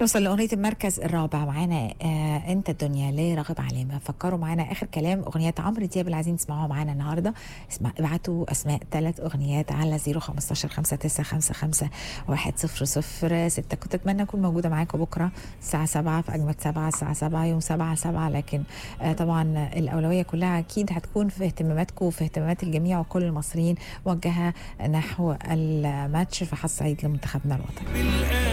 نوصل لأغنية المركز الرابع معانا آه انت الدنيا ليه راغب علامة فكروا معانا اخر كلام اغنيات عمرو دياب اللي عايزين تسمعوها معانا النهارده اسمع ابعتوا اسماء ثلاث اغنيات على 015 5955 100 6 كنت اتمنى اكون موجودة معاكم بكرة الساعة 7 في اجمد 7 الساعة 7 يوم 7 7 لكن آه طبعا الاولوية كلها اكيد هتكون في اهتماماتكم وفي اهتمامات الجميع وكل المصريين موجهة نحو الماتش في حظ سعيد لمنتخبنا الوطني